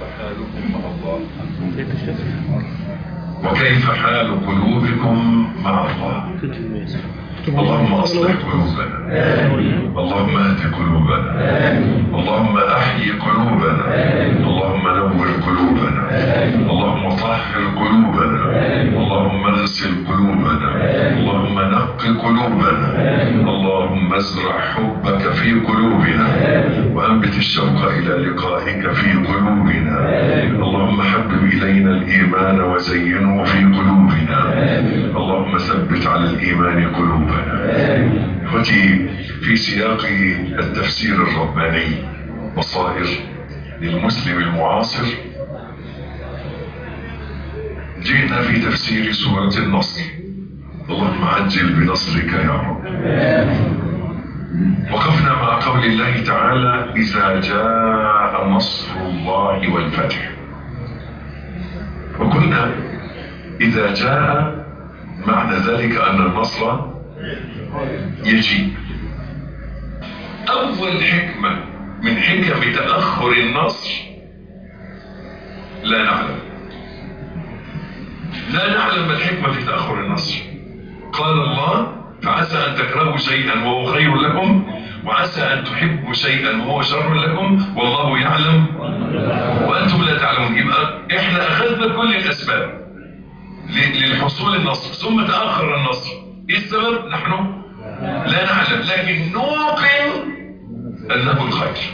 حالكم مع الله وكيف حال قلوبكم مع الله اللهم اصلح قلوبنا اللهم اهد قلوبنا اللهم احيي قلوبنا اللهم نور قلوبنا اللهم طهر قلوبنا اللهم اغسل قلوبنا اللهم نق قلوبنا اللهم ازرع حبك في قلوبنا وانبت الشوق الى لقائك في قلوبنا اللهم حبب الينا الايمان وزينه في قلوبنا اللهم ثبت على الايمان قلوبنا اخوتي في سياق التفسير الرباني بصائر للمسلم المعاصر جئنا في تفسير سورة النصر اللهم عجل بنصرك يا رب وقفنا مع قول الله تعالى إذا جاء نصر الله والفتح وقلنا إذا جاء معنى ذلك أن النصر يجيب أول حكمة من حكم تأخر النصر لا نعلم لا نعلم ما الحكمة في تأخر النصر قال الله فعسى أن تكرهوا شيئا وهو خير لكم وعسى أن تحبوا شيئا وهو شر لكم والله يعلم وأنتم لا تعلمون يبقى إحنا أخذنا كل الأسباب للحصول النصر ثم تأخر النصر إيه السبب؟ نحن لا نعلم لكن نوقن أنه الخير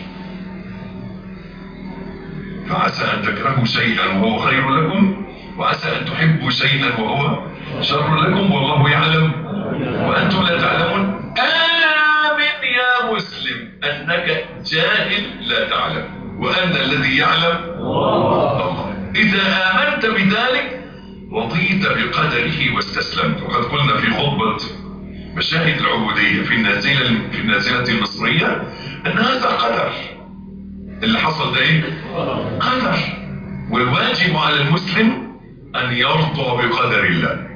فعسى أن تكرهوا شيئا وهو خير لكم وعسى أن تحبوا شيئا وهو شر لكم والله يعلم وأنتم لا تعلمون آمن يا مسلم أنك جاهل لا تعلم وأن الذي يعلم الله إذا آمنت بذلك رضيت بقدره واستسلمت وقد قلنا في خطبة مشاهد العبودية في النازلة في النازلة المصرية أن هذا قدر اللي حصل ده إيه؟ قدر والواجب على المسلم أن يرضى بقدر الله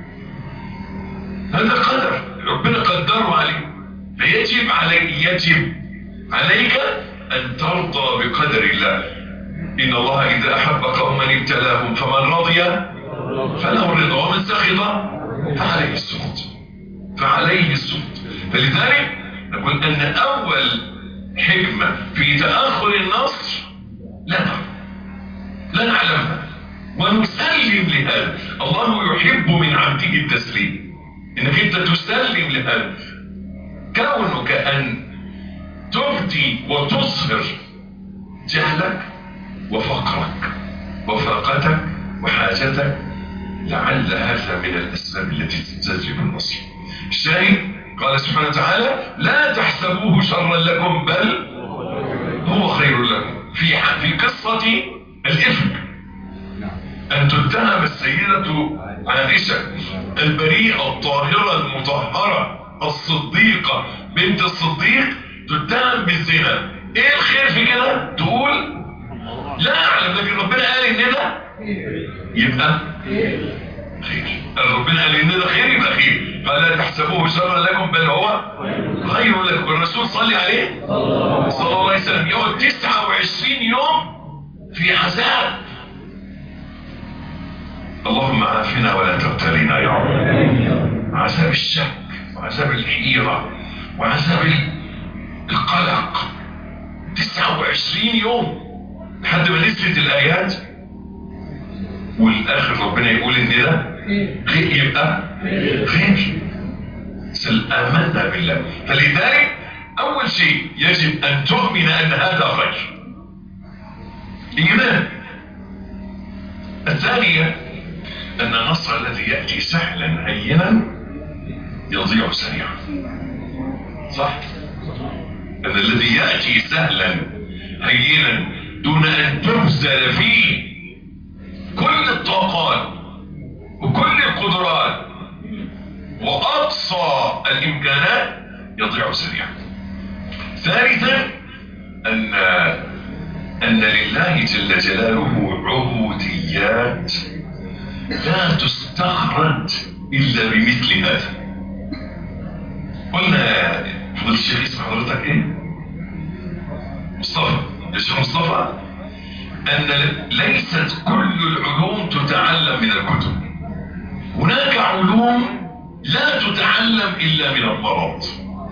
هذا قدر ربنا قدره عليه فيجب عليك يجب عليك أن ترضى بقدر الله إن الله إذا أحب قوما ابتلاهم فمن رضي فله الرضا ومن سخط فعليه السخط فعليه السخط فلذلك نقول أن أول حكمة في تأخر النصر لا نعلم لا نعلمها ونسلم لهذا الله يحب من عبده التسليم انك انت تسلم لهذا كونك ان تبدي وتظهر جهلك وفقرك وفاقتك وحاجتك لعل هذا من الاسباب التي تستجلب النصر الشاهد قال سبحانه وتعالى لا تحسبوه شرا لكم بل هو خير لكم في في قصه الافك أن تتهم السيدة عائشة البريئة الطاهرة المطهرة الصديقة بنت الصديق تتهم بالزنا ايه الخير في كده تقول لا اعلم لكن ربنا قال ان ده يبقى خير ربنا قال ان ده خير يبقى خير فلا تحسبوه شرا لكم بل هو خير لكم الرسول صلي عليه صلى الله عليه وسلم يقعد 29 يوم في عذاب اللهم عافنا ولا تبتلينا يا رب عذاب الشك وعذاب الحيرة وعذاب القلق 29 يوم لحد ما نزلت الآيات والآخر ربنا يقول إن ده خير يبقى خير آمنا بالله فلذلك أول شيء يجب أن تؤمن أن هذا خير إيمان الثانية أن النصر الذي يأتي سهلا هينا يضيع سريعا صح؟ أن الذي يأتي سهلا هينا دون أن تبذل فيه كل الطاقات وكل القدرات وأقصى الإمكانات يضيع سريعا ثالثا أن أن لله جل جلاله عبوديات لا تستخرج إلا بمثل هذا قلنا فضل الشيخ اسم حضرتك ايه مصطفى الشيخ مصطفى ان ليست كل العلوم تتعلم من الكتب هناك علوم لا تتعلم الا من المرض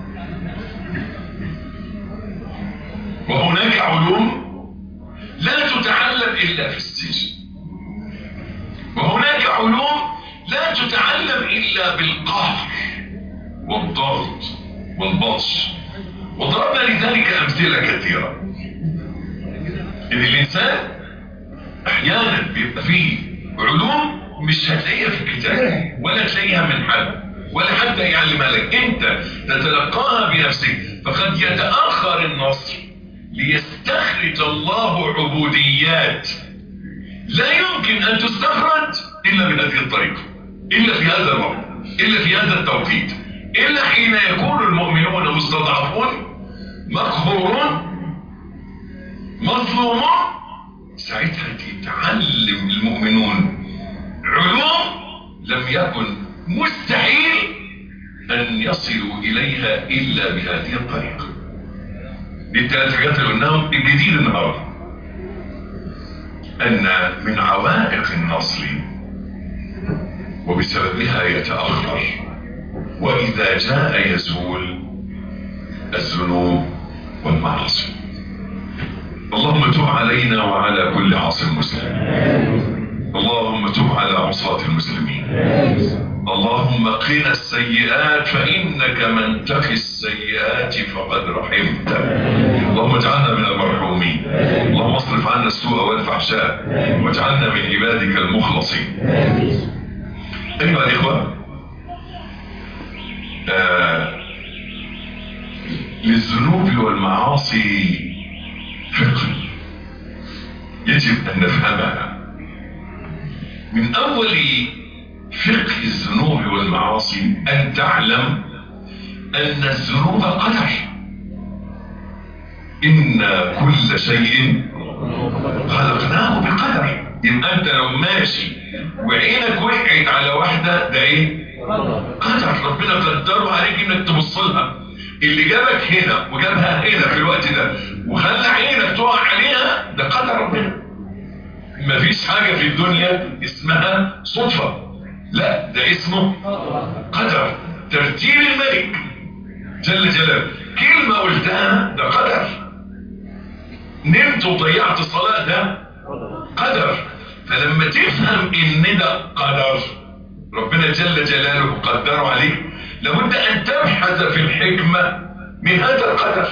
وهناك علوم لا تتعلم الا في السجن وهناك علوم لا تتعلم الا بالقهر والضغط والبطش وضربنا لذلك امثله كثيره ان الانسان احيانا بيبقى فيه علوم مش هتلاقيها في الكتاب ولا تلاقيها من حد ولا حد يعلمها لك انت تتلقاها بنفسك فقد يتاخر النصر ليستخرج الله عبوديات لا يمكن ان تستخرج الا بهذه الطريقه الا في هذا الوقت الا في هذا التوقيت الا حين يكون المؤمنون مستضعفون مقهورون مظلومون ساعتها تتعلم المؤمنون علوم لم يكن مستحيل ان يصلوا اليها الا بهذه الطريقه دي الثلاث حاجات اللي قلناهم الجديد النهارده ان من عوائق النصر وبسببها يتاخر واذا جاء يزول الذنوب والمعاصي اللهم تب علينا وعلى كل عاص مسلم اللهم تب على عصاة المسلمين اللهم قنا السيئات فإنك من تقي السيئات فقد رحمت اللهم اجعلنا من المرحومين اللهم اصرف عنا السوء والفحشاء واجعلنا من عبادك المخلصين أيها الإخوة آه للذنوب والمعاصي فقه يجب أن نفهمها من أول فقه الذنوب والمعاصي أن تعلم أن الذنوب قدر إن كل شيء خلقناه بقدر يبقى أنت لو ماشي وعينك وقعت على واحدة ده إيه؟ قدر ربنا قدره عليك إنك تبص لها اللي جابك هنا وجابها هنا في الوقت ده وخلى عينك تقع عليها ده قدر ربنا مفيش حاجة في الدنيا اسمها صدفة لا ده اسمه قدر ترتيب الملك جل جلاله كلمة قلتها ده قدر نمت وضيعت الصلاة ده قدر فلما تفهم ان ده قدر ربنا جل جلاله قدره عليك لابد ان تبحث في الحكمة من هذا القدر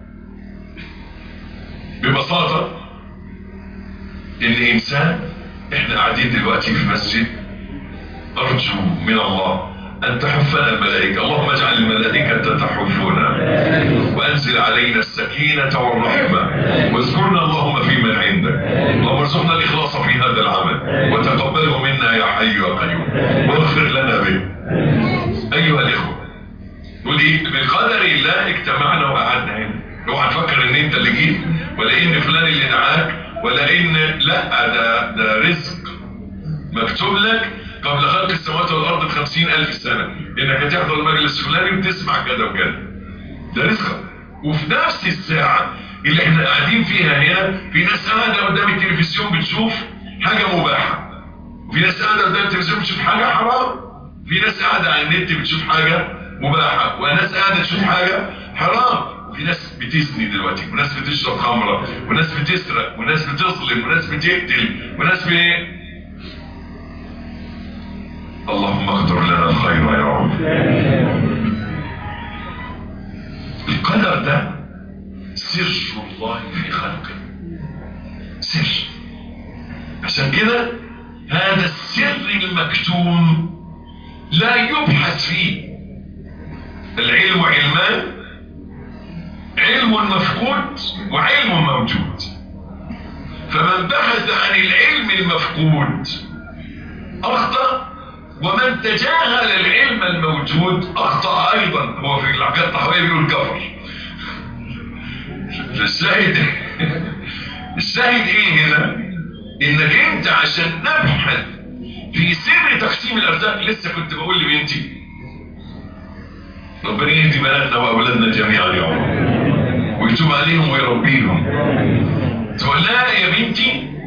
ببساطة ان انسان احنا قاعدين دلوقتي في مسجد ارجو من الله ان تحفنا الملائكة اللهم اجعل الملائكة تحفنا وانزل علينا السكينة والرحمة واذكرنا اللهم في من عندك اللهم ارزقنا الاخلاص في هذا العمل وتقبله منا يا حي يا قيوم واغفر لنا به ايها الاخوة تقول ايه بقدر الله اجتمعنا وقعدنا هنا اوعى تفكر ان انت اللي جيت ولا ان فلان اللي دعاك ولا ان لا ده ده رزق مكتوب لك قبل خلق السماوات والارض بخمسين الف سنة انك هتحضر المجلس الفلاني وتسمع كذا وكذا ده رزق وفي نفس الساعة اللي احنا قاعدين فيها هنا في ناس قاعدة قدام التلفزيون بتشوف حاجة مباحة وفي ناس قاعدة قدام التلفزيون بتشوف حاجة حرام في ناس قاعدة على النت بتشوف حاجة مباحة وناس قاعدة تشوف حاجة حرام وفي ناس بتزني دلوقتي وناس بتشرب خمرة وناس بتسرق وناس بتظلم وناس بتقتل وناس ب اللهم اقدر لنا الخير يا رب القدر ده سر الله في خلقه سر عشان كده هذا السر المكتوم لا يبحث فيه العلم علمان علم مفقود وعلم موجود فمن بحث عن العلم المفقود اخطأ ومن تجاهل العلم الموجود اخطأ ايضا هو في العقيدة الطحوية بيقول كفر الشاهد الشاهد ايه هنا انك انت عشان نبحث في سر تقسيم الارزاق لسه كنت بقول لبنتي ربنا يهدي بناتنا واولادنا جميعا يا رب ويتوب عليهم ويربيهم تقول لها يا بنتي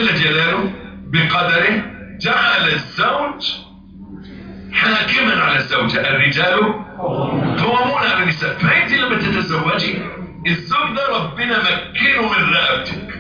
جل جلاله بقدره جعل الزوج حاكما على الزوجة الرجال قوامون على النساء فانت لما تتزوجي الزوج ده ربنا مكنه من رقبتك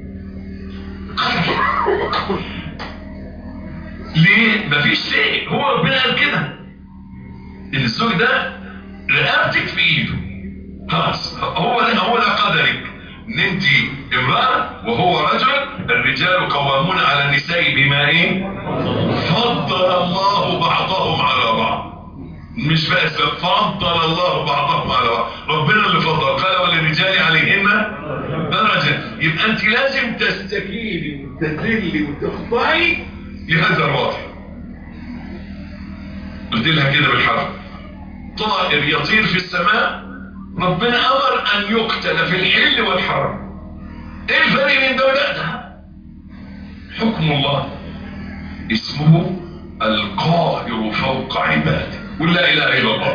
ليه مفيش ليه هو ربنا قال كده ان الزوج ده رقبتك في ايده خلاص هو ده هو ده قدرك ان انت امرأة وهو رجل الرجال قوامون على النساء بما ايه فضل الله بعضهم على بعض مش بس فضل الله بعضهم على بعض ربنا اللي فضل قال وللرجال عليهن درجة يبقى انت لازم تستكيني وتذلي وتخضعي لهذا الوضع قلت لها كده بالحرف طائر يطير في السماء ربنا امر ان يقتل في الحل والحرم ايه الفرق بين ده وده ده حكم الله اسمه القاهر فوق عباده قل لا اله الا الله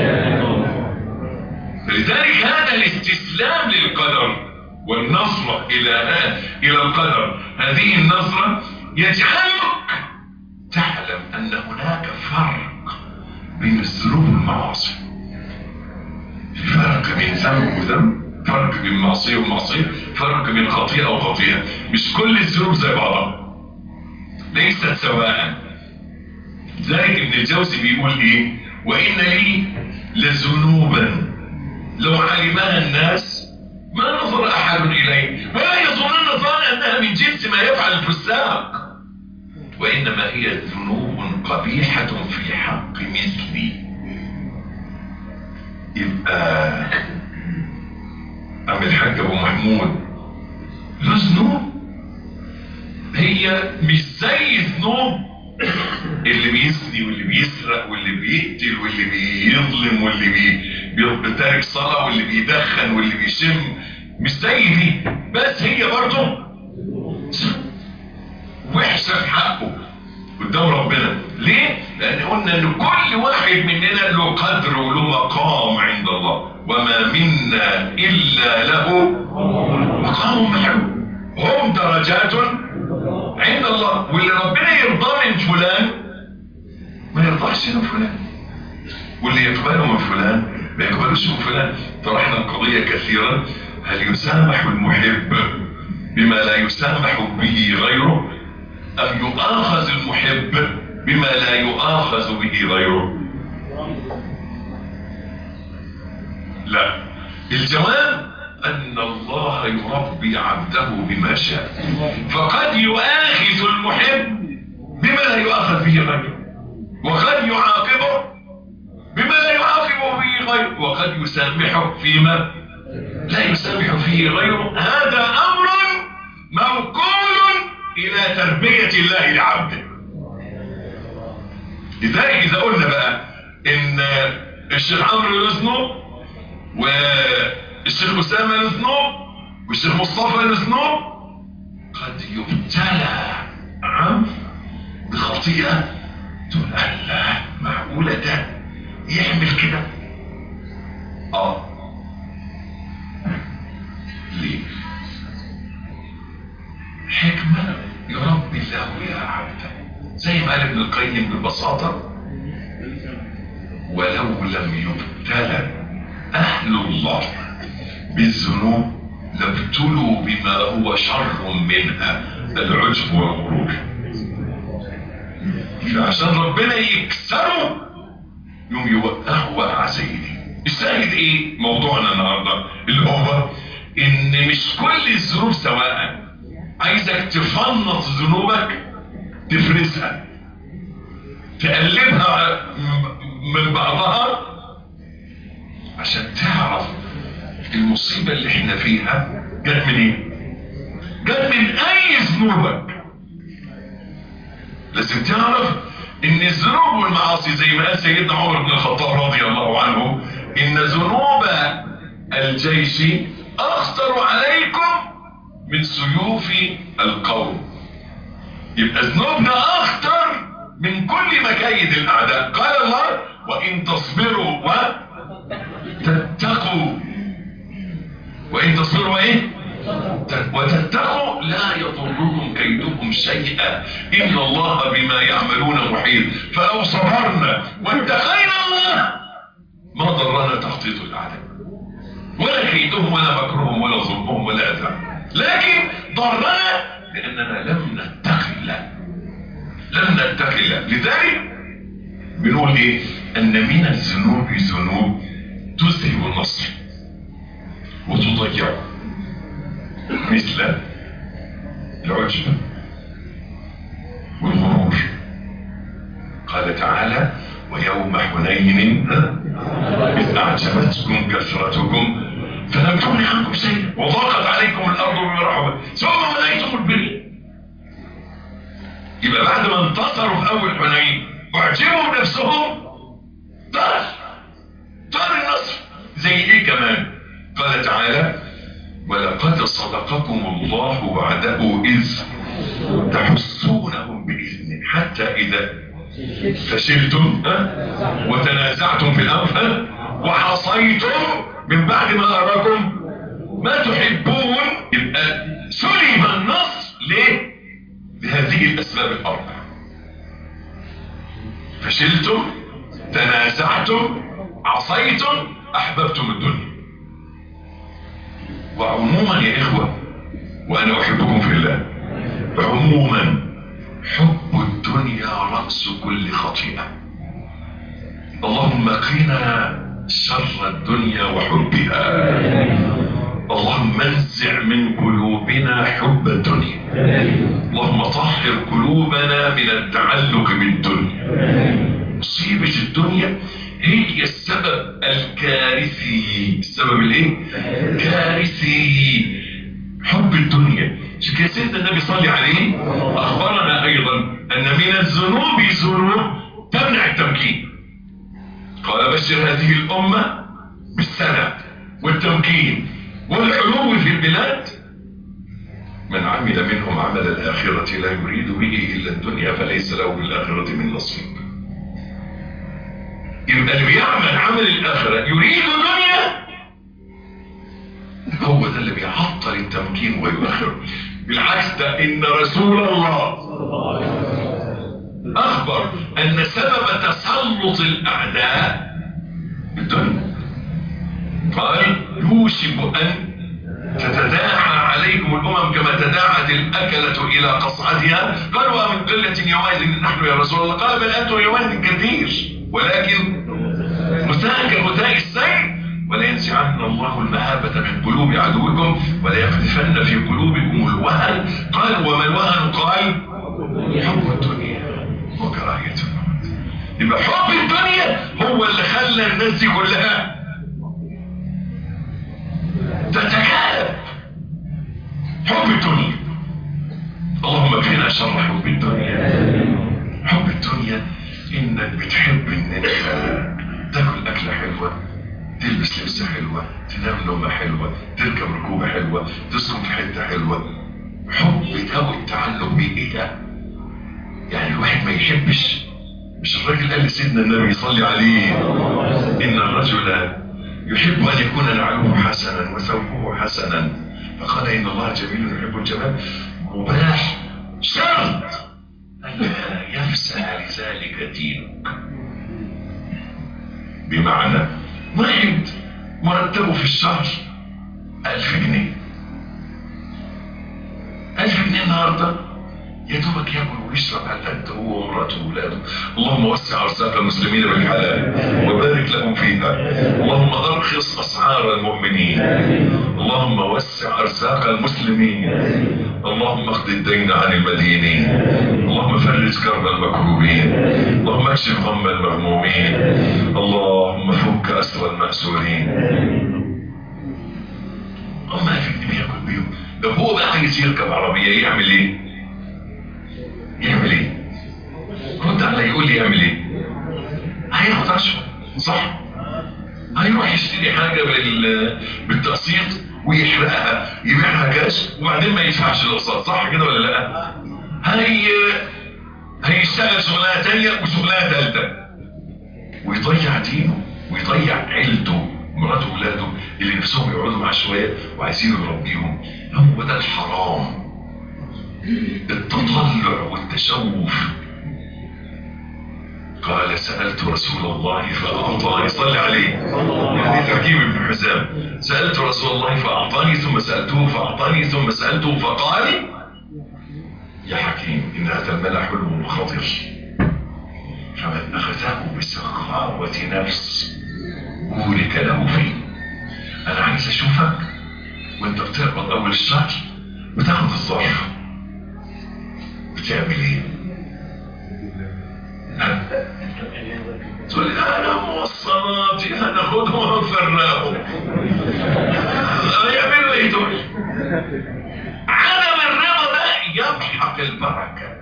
لذلك هذا الاستسلام للقدر والنظرة الى الى القدر هذه النظرة يجعلك تعلم ان هناك فرق بين الذنوب والمعاصي في فرق بين ذنب وذنب فرق بين معصية ومعصية فرق بين خطيئة وخطيئة مش كل الذنوب زي بعضها ليست سواء ذلك ابن الجوزي بيقول ايه وان لي لذنوبا لو علمها الناس ما نظر احد اليه ولا يظنن ظان انها من جنس ما يفعل الفساق وانما هي ذنوب قبيحة في حق مثلي يبقى عم الحاج ابو محمود له ذنوب هي مش زي ذنوب اللي بيزني واللي بيسرق واللي بيقتل واللي بيظلم واللي بي... بيتارك صلاة واللي بيدخن واللي بيشم مش زي دي بس هي برضه وحشة في حقه قدام ربنا ليه؟ لأن قلنا أن كل واحد مننا له قدر وله مقام عند الله وما منا إلا له مقام معلوم هم درجات عند الله واللي ربنا يرضى من فلان ما يرضاش من فلان واللي يقبله من فلان ما يقبلوش من فلان طرحنا القضية كثيرا هل يسامح المحب بما لا يسامح به غيره أم يؤاخذ المحب بما لا يؤاخذ به غيره لا الجواب أن الله يربي عبده بما شاء فقد يؤاخذ المحب بما لا يؤاخذ به غيره وقد يعاقبه بما لا يعاقب به غيره وقد يسامحه فيما لا يسامح فيه غيره هذا أمر موكول إلى تربية الله لعبده لذلك إذا قلنا بقى إن الشيخ عمرو له ذنوب والشيخ أسامة له ذنوب والشيخ مصطفى له ذنوب قد يبتلى عم بخطيئة تقول الله معقولة ده يعمل كده اه ليه حكمة يربي الله يا عبده زي ما قال ابن القيم ببساطة ولو لم يبتلى أهل الله بالذنوب لابتلوا بما هو شر منها العجب والغرور عشان ربنا يكسره يوم يوقعه وقع زي دي الشاهد ايه موضوعنا النهارده اللي هو ان مش كل الذنوب سواء عايزك تفنط ذنوبك تفرزها تقلبها من بعضها عشان تعرف المصيبة اللي احنا فيها جت من ايه جت من اي ذنوبك لازم تعرف ان الذنوب والمعاصي زي ما قال سيدنا عمر بن الخطاب رضي الله عنه ان ذنوب الجيش اخطر عليكم من سيوف القوم يبقى ذنوبنا اخطر من كل مكايد الاعداء قال الله وان تصبروا وتتقوا وان تصبروا ايه وتتقوا لا يضركم كيدهم منكم شيئا إن الله بما يعملون محيط فلو صبرنا واتقينا الله ما ضرنا تخطيط الأعداء ولا كيدهم ولا مكرهم ولا ظلمهم ولا أذى لكن ضرنا لأننا لم نتق الله لم نتق الله لذلك بنقول ايه ان من الذنوب ذنوب تذهب النصر وتضيعه مثل العجب والغرور قال تعالى ويوم حنين إذ أعجبتكم كثرتكم فلم تغن عنكم شيئا وضاقت عليكم الأرض بما رحبت ثم ملئتم البر يبقى بعد ما انتصروا في أول حنين واعجبوا نفسهم طار طار النصر زي ايه كمان قال تعالى ولقد صدقكم الله وعده إذ تحسونهم بإذنه حتى إذا فشلتم ها؟ وتنازعتم في الأمر ها؟ وعصيتم من بعد ما أراكم ما تحبون يبقى سلب النصر ليه؟ لهذه الأسباب الأربع فشلتم تنازعتم عصيتم أحببتم الدنيا وعموما يا إخوة وأنا أحبكم في الله عموما حب الدنيا رأس كل خطيئة اللهم قنا شر الدنيا وحبها اللهم انزع من قلوبنا حب الدنيا اللهم طهر قلوبنا من التعلق بالدنيا مصيبة الدنيا هي السبب الكارثي السبب الايه كارثي حب الدنيا عشان كده سيدنا النبي صلى عليه اخبرنا ايضا ان من الذنوب ذنوب تمنع التمكين قال بشر هذه الامه بالسنه والتمكين والعلو في البلاد من عمل منهم عمل الآخرة لا يريد به إلا الدنيا فليس له بالآخرة من نصيب يبقى اللي بيعمل عمل الآخرة يريد الدنيا هو ده اللي بيعطل التمكين ويؤخره بالعكس ده إن رسول الله أخبر أن سبب تسلط الأعداء الدنيا قال يوشك أن تتداعى عليكم الأمم كما تداعت الأكلة إلى قصعتها قالوا من قلة يومئذ نحن يا رسول الله قال بل أنتم يومئذ كثير ولكن مساء كمتاء السيل ولا ينزعن الله المهابة من قلوب عدوكم ولا يقذفن في قلوبكم الوهن قال وما الوهن قال حب الدنيا وكراهية الموت يبقى حب الدنيا هو اللي خلى الناس دي كلها تتكالب حب الدنيا اللهم اكفنا شر حب الدنيا حب الدنيا انك بتحب ان انت تاكل اكله حلوه تلبس لبسه حلوه تنام نومه حلوه تركب ركوبه حلوه تسكن في حته حلوه حب ده والتعلق بيه ايه ده يعني الواحد ما يحبش مش الراجل قال لسيدنا النبي صلي عليه ان الرجل يحب أن يكون نعله حسنا وثوبه حسنا فقال إن الله جميل يحب الجمال مباح شرط ألا يفسد لذلك دينك بمعنى واحد مرتبه في الشهر ألف جنيه ألف جنيه النهارده يا دوبك ياكل ويشرب على قد هو ومراته واولاده اللهم وسع ارزاق المسلمين بالحلال وبارك لهم فيها اللهم ارخص اسعار المؤمنين اللهم وسع ارزاق المسلمين اللهم اقض الدين عن المدينين اللهم فرج كرب المكروبين اللهم اكشف غم المغمومين اللهم فك اسر المأسورين اللهم افكني بياكل بيهم لو هو بقى عايز يركب عربيه يعمل ايه؟ يعمل ايه رد علي يقول لي يعمل ايه هياخد رشوه صح هيروح يشتري حاجه بال... بالتقسيط ويحرقها يبيعها كاش وبعدين ما يدفعش الاقساط صح كده ولا لا هي هيشتغل شغلانه تانية وشغلانه ثالثه ويضيع دينه ويضيع عيلته مراته وولاده اللي نفسهم يقعدوا معاه شويه وعايزين يربيهم هو ده الحرام التطلع والتشوف قال سألت رسول الله فأعطاني صلى عليه حديث حكيم بن حزام سألت رسول الله فأعطاني ثم سألته فأعطاني ثم سألته فقال يا حكيم إن هذا الملح حلم خطير فمن أخذه بسخاوة نفس بورك له فيه أنا عايز أشوفك وأنت بتقبض أول الشهر بتاخد الظرف بتعمل إيه؟ تقول لي انا موصلاتي هناخدهم ونفرقهم يعملوا ايه دول عدم الرضا ده يمحق البركه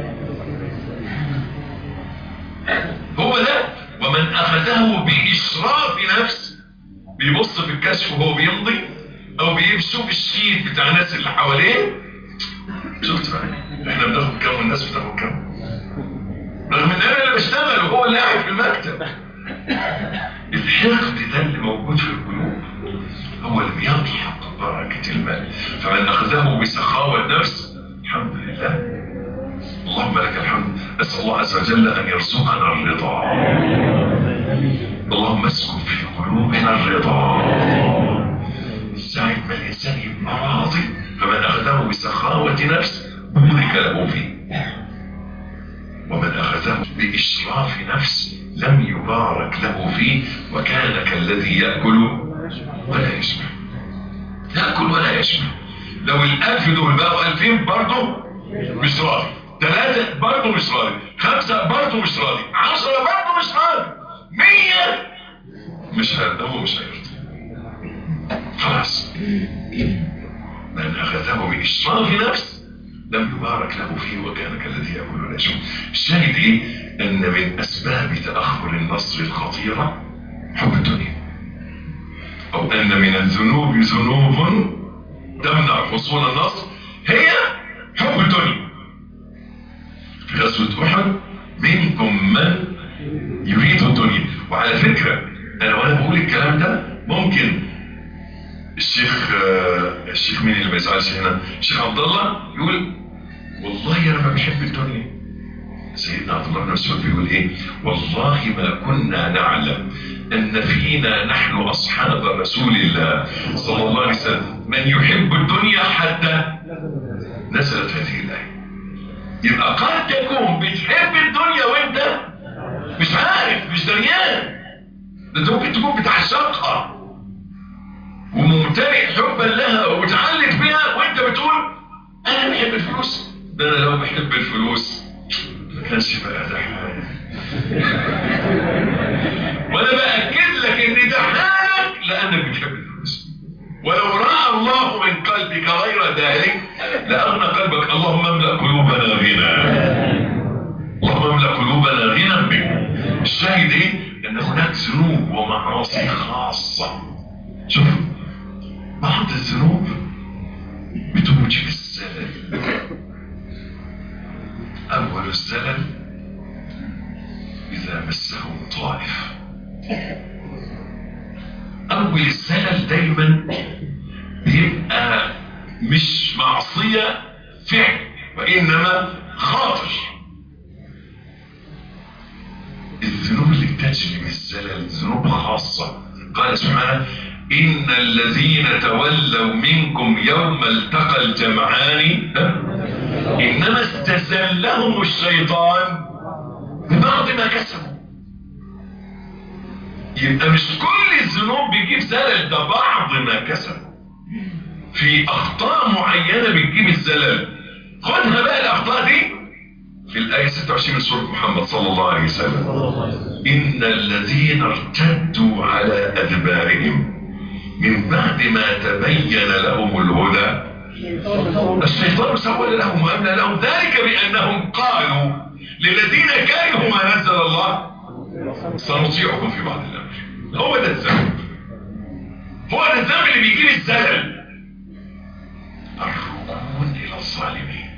هو ده ومن اخذه باشراف نفس بيبص في الكشف وهو بيمضي او بيشوف الشيت بتاع الناس اللي حواليه شفت بقى احنا بناخد كام والناس بتاخد كام رغم ان انا اللي بشتغل وهو اللي قاعد في المكتب الحقد ده اللي موجود في القلوب هو اللي بيمحق بركة المال فمن اخذه بسخاوة نفس الحمد لله اللهم لك الحمد اسال الله عز وجل ان يرزقنا الرضا اللهم اسكن في قلوبنا الرضا ساعة ما الانسان يبقى راضي فمن اخذه بسخاوة نفس بورك له فيه ومن أخذه بإشراف نفس لم يبارك له فيه وكان كالذي يأكل ولا يشبع يأكل ولا يشبع لو الألف دول بقوا ألفين برضه مش راضي ثلاثة برضه مش راضي خمسة برضه مش راضي عشرة برضه مش راضي مية مش هرد هو مش هيرضى خلاص من أخذه بإشراف نفس لم يبارك له فيه وكان كالذي يأكل ولا يشرب الشاهد ايه ان من اسباب تأخر النصر الخطيرة حب الدنيا او ان من الذنوب ذنوب تمنع حصول النصر هي حب الدنيا في غزوة احد منكم من يريد الدنيا وعلى فكرة انا وانا بقول الكلام ده ممكن الشيخ الشيخ مين اللي ما يزعلش هنا الشيخ عبد الله يقول والله انا ما بحب الدنيا سيدنا عبد الله بن مسعود بيقول ايه والله ما كنا نعلم ان فينا نحن اصحاب رسول الله صلى الله عليه وسلم من يحب الدنيا حتى نزلت هذه الايه يبقى قد تكون بتحب الدنيا وانت مش عارف مش دريان ده انت ممكن تكون بتعشقها وممتلئ حبا لها ومتعلق بها وانت بتقول انا بحب الفلوس ده انا لو بحب الفلوس ما كانش بقى ده حالي وانا باكد لك ان ده حالك لانك بتحب الفلوس ولو راى الله من قلبك غير ذلك لاغنى قلبك اللهم املا قلوبنا غنى اللهم املا قلوبنا غنى بك الشاهد ايه ان هناك ذنوب ومعاصي خاصه شوف بعض الذنوب بتوجب الزلل أول الزلل إذا مسه طائف أول الزلل دايما بيبقى مش معصية فعل وإنما خاطر الذنوب اللي بتجلب الزلل ذنوب خاصة قال سبحانه إن الذين تولوا منكم يوم التقى الجمعان إنما استزلهم الشيطان ببعض ما كسبوا يبقى مش كل الذنوب بيجيب زلل ده بعض ما كسبوا في أخطاء معينة بتجيب الزلل خدها بقى الأخطاء دي في الآية 26 من سورة محمد صلى الله عليه وسلم إن الذين ارتدوا على أدبارهم من بعد ما تبين لهم الهدى الشيطان سول لهم وأملى لهم ذلك بأنهم قالوا للذين كرهوا ما نزل الله سنطيعكم في بعض الأمر هو ده الذنب هو ده الذنب اللي بيجيب الزلل الركون إلى الظالمين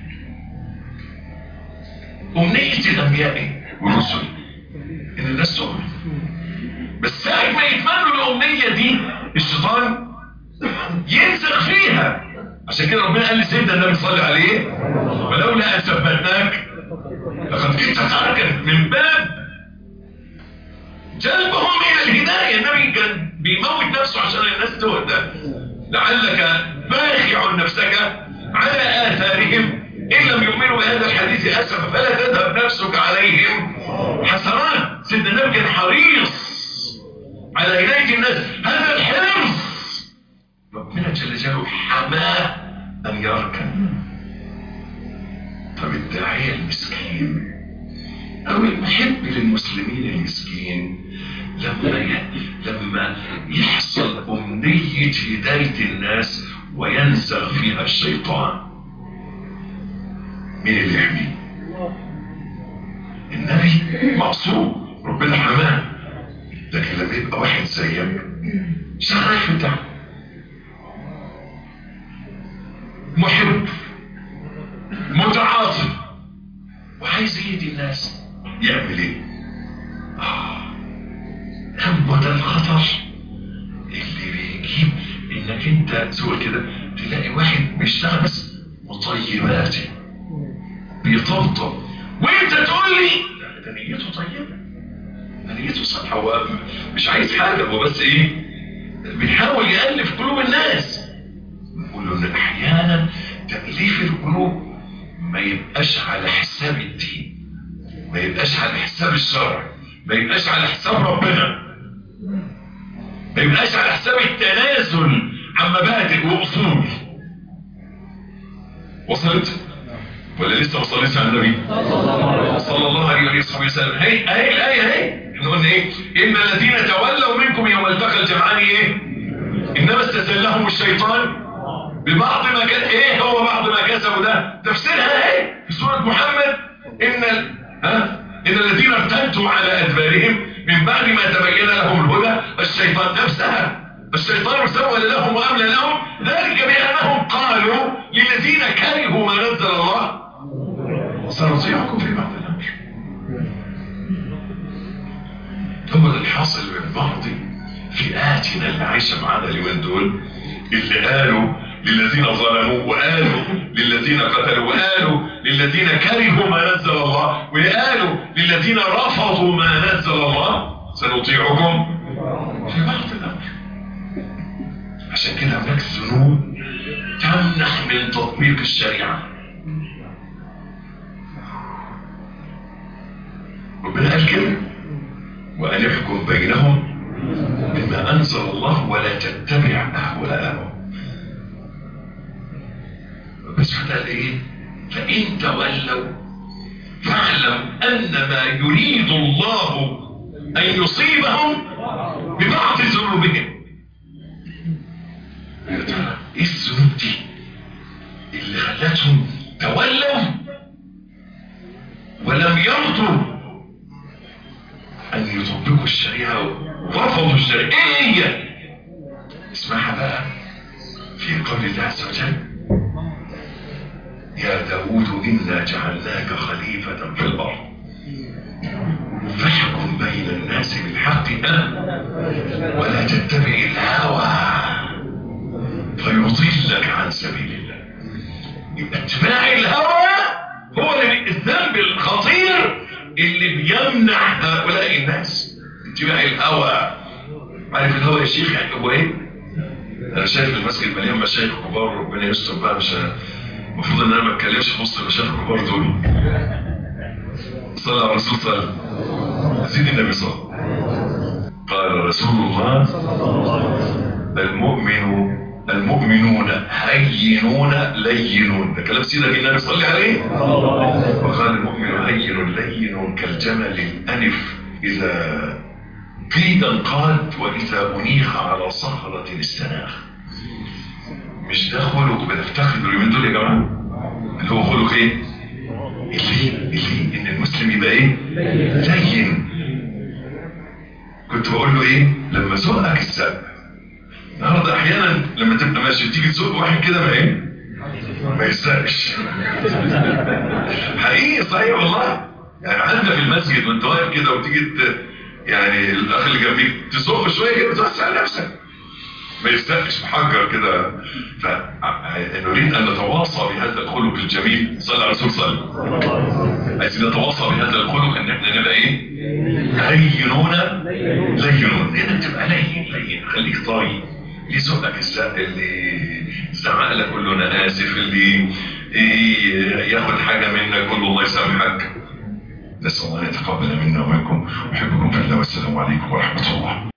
أمنية الأنبياء والرسل إن الناس تؤمن بس ساعة ما يتمنوا الأمنية دي الشيطان ينزغ فيها عشان كده ربنا قال لسيدنا النبي صلى عليه ولولا ان ثبتناك لقد كنت تركا من باب جلبهم الى الهدايه النبي كان بيموت نفسه عشان الناس تهدى لعلك باخع نفسك على اثارهم ان لم يؤمنوا بهذا الحديث اسفا فلا تذهب نفسك عليهم حسرات سيدنا النبي كان حريص على هدايه الناس هذا الحرص ربنا جل جلاله حماه ان يركن طب الداعيه المسكين او المحب للمسلمين المسكين لما ي... لما يحصل امنيه هدايه الناس وينزغ فيها الشيطان مين اللي يحميه النبي معصوم ربنا حماه لكن لما يبقى واحد زيك شغال في الدعوه محب متعاطف وعايز يهدي الناس يعمل ايه آه. هم ده الخطر اللي بيجيب انك انت تقول كده تلاقي واحد بيشتغل بس مطيباتي بيطبطب وانت تقول لي لا ده نيته طيبه ده نيته صالحه هو مش عايز حاجه هو بس ايه بيحاول يالف قلوب الناس نقول له ان احيانا تاليف القلوب ما يبقاش على حساب الدين ما يبقاش على حساب الشرع ما يبقاش على حساب ربنا ما يبقاش على حساب التنازل عن مبادئ واصول وصلت ولا لسه ما وصلتش على النبي صلى الله عليه وصحبه وسلم هي هي الايه اهي احنا قلنا ايه ان الذين تولوا منكم يوم التقى الجمعان ايه انما استزلهم الشيطان ببعض ما كان ايه هو بعض ما كسبوا ده تفسيرها ايه في سوره محمد ان ال... ها ان الذين ارتدوا على ادبارهم من بعد ما تبين لهم الهدى الشيطان نفسها الشيطان سول لهم واملى لهم ذلك بانهم قالوا للذين كرهوا ما نزل الله سنطيعكم في بعض الامر هو ده الحاصل من بعض فئاتنا اللي عايشه معانا اليومين دول اللي قالوا للذين ظلموا وقالوا للذين قتلوا وقالوا للذين كرهوا ما نزل الله وقالوا للذين رفضوا ما نزل الله سنطيعكم في بعض الامر عشان كده هناك ذنوب تمنح من تطبيق الشريعه ربنا قال كده وأن يحكم بينهم بما أنزل الله ولا تتبع أهواءهم بس قال إيه فإن تولوا فاعلم أن ما يريد الله أن يصيبهم ببعض ذنوبهم يا ترى إيه الذنوب دي اللي خلتهم تولوا ولم يرضوا أن يطبقوا الشريعة ورفضوا الشريعة إيه هي؟ اسمعها بقى في قول الله عز وجل يا داود إنا جعلناك خليفة في الأرض فاحكم بين الناس بالحق ولا تتبع الهوى فيضلك عن سبيل الله يبقى اتباع الهوى هو الذنب الخطير اللي بيمنع هؤلاء الناس اتباع الهوى عارف الهوى يا شيخ يعني هو ايه انا شايف المسجد مليان مشايخ كبار ربنا يستر بقى مش المفروض ان انا ما اتكلمش في وسط المشايخ الكبار دول صلى على الرسول صلى زيد النبي صلى قال رسول الله المؤمن المؤمنون هينون لينون ده كلام سيدك النبي صلى عليه وقال المؤمن هين لين كالجمل الأنف إذا قيد انقاد وإذا أنيخ على صخرة السناخ مش ده خلق بنفتخر اليومين دول يا جماعة اللي هو خلق ايه اللين اللين ان المسلم يبقى ايه لين كنت بقول له ايه لما سوقك السقف النهارده احيانا لما تبقى ماشي تيجي تسوق واحد كده ما ايه ما يسرقش حقيقي صحيح والله يعني عندنا في المسجد وانت واقف كده وتيجي يعني الاخ اللي جنبيك تسوق شويه كده توسع نفسك ما يستقش بحجر كده فنريد ان نتواصى بهذا الخلق الجميل صلى على الرسول صلى عايزين نتواصى بهذا الخلق ان احنا نبقى ايه لينون لينون انك تبقى لين لين خليك طري اللي يسوقك الزق اللي زعق لك قول له انا اسف اللي ياخد حاجه منك قول له الله يسامحك نسال الله ان يتقبل منا ومنكم احبكم في الله والسلام عليكم ورحمه الله